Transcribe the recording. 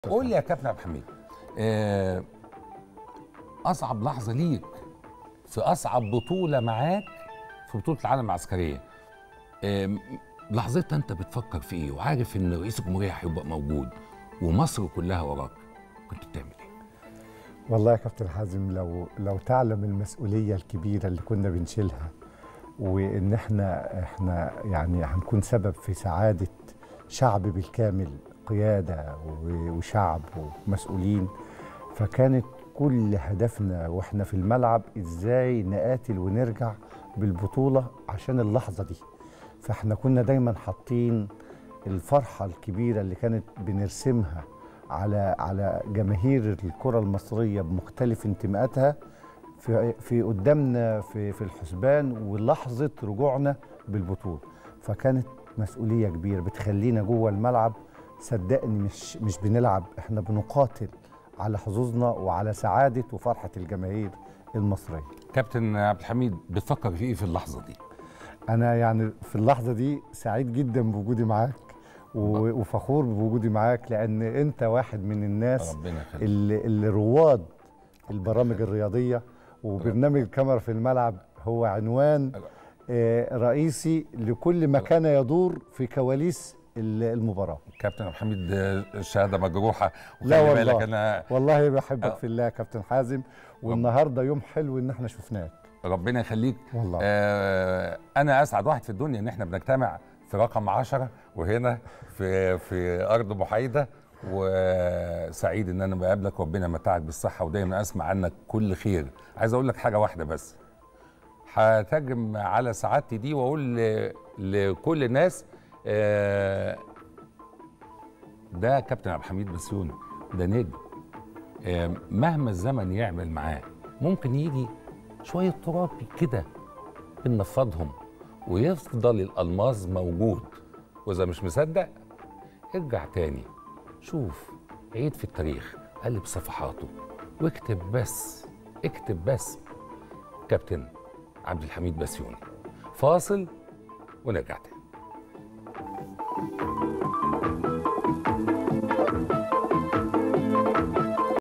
قول لي يا كابتن عبد الحميد آه، اصعب لحظه ليك في اصعب بطوله معاك في بطوله العالم العسكريه آه، لحظتها انت بتفكر في ايه وعارف ان رئيس الجمهوريه هيبقى موجود ومصر كلها وراك كنت بتعمل ايه والله يا كابتن حازم لو لو تعلم المسؤوليه الكبيره اللي كنا بنشيلها وان احنا احنا يعني هنكون سبب في سعاده شعب بالكامل قياده و- وشعب ومسؤولين فكانت كل هدفنا واحنا في الملعب ازاي نقاتل ونرجع بالبطوله عشان اللحظه دي فاحنا كنا دايما حاطين الفرحه الكبيره اللي كانت بنرسمها على على جماهير الكره المصريه بمختلف انتماءاتها في في قدامنا في في الحسبان ولحظه رجوعنا بالبطوله فكانت مسؤوليه كبيره بتخلينا جوه الملعب صدقني مش مش بنلعب احنا بنقاتل على حظوظنا وعلى سعاده وفرحه الجماهير المصريه كابتن عبد الحميد بتفكر في ايه في اللحظه دي انا يعني في اللحظه دي سعيد جدا بوجودي معاك و- وفخور بوجودي معاك لان انت واحد من الناس ربنا يخليك اللي, اللي رواد البرامج الرياضيه وبرنامج الكاميرا في الملعب هو عنوان آه، رئيسي لكل ما كان يدور في كواليس ال- المباراه كابتن عبد الحميد آه، شهاده مجروحه لا وخلي والله. بالك انا والله بحبك آه. في الله يا كابتن حازم والنهارده يوم حلو ان احنا شفناك ربنا يخليك والله آه انا اسعد واحد في الدنيا ان احنا بنجتمع في رقم عشرة وهنا في في ارض محايده وسعيد ان انا بقابلك ربنا يمتعك بالصحه ودايما اسمع عنك كل خير عايز اقول لك حاجه واحده بس هترجم على سعادتي دي واقول ل- لكل الناس آه ده كابتن عبد الحميد بسيوني ده نجم آه مهما الزمن يعمل معاه ممكن يجي شويه تراب كده بنفضهم ويفضل الالماس موجود واذا مش مصدق ارجع تاني شوف عيد في التاريخ قلب صفحاته واكتب بس اكتب بس كابتن عبد الحميد بسيوني فاصل ونرجع تاني